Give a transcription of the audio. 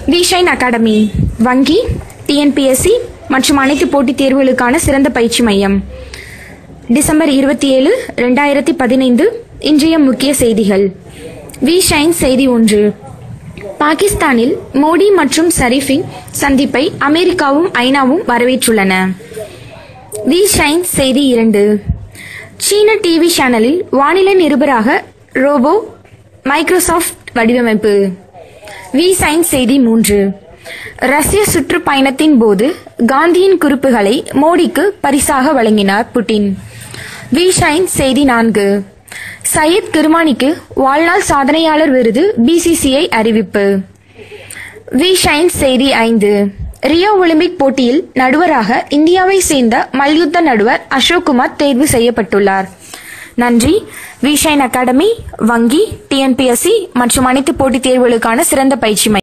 விஷைன் academy வங்கி TNPSC மற்றும் அனைத்து போட்டித் தேர்வுகளுக்கான சிறந்த பயிற்சி மையம் டிசம்பர் இருபத்தி ஏழு ரெண்டாயிரத்தி பதினைந்து இன்றைய முக்கிய செய்திகள் வி ஷைன் செய்தி ஒன்று பாகிஸ்தானில் மோடி மற்றும் ஷரீஃபின் சந்திப்பை அமெரிக்காவும் ஐநாவும் வரவேற்றுள்ளன வி ஷைன் செய்தி இரண்டு சீன டிவி சேனலில் வானிலை நிருபராக ரோபோ மைக்ரோசாஃப்ட் வடிவமைப்பு வி சைன் செய்தி மூன்று ரஷ்ய சுற்றுப்பயணத்தின் போது காந்தியின் குறிப்புகளை மோடிக்கு பரிசாக வழங்கினார் புட்டின் வி ஷைன் செய்தி நான்கு சையத் கிருமானிக்கு வாழ்நாள் சாதனையாளர் விருது பிசிசிஐ அறிவிப்பு வி ஷைன் செய்தி ஐந்து ரியோ ஒலிம்பிக் போட்டியில் நடுவராக இந்தியாவை சேர்ந்த மல்யுத்த நடுவர் அசோக் குமார் தேர்வு செய்யப்பட்டுள்ளார் நன்றி வி ஷைன் அகாடமி வங்கி டிஎன்பிஎஸ்சி மற்றும் அனைத்து போட்டித் தேர்வுகளுக்கான சிறந்த பயிற்சி மையம்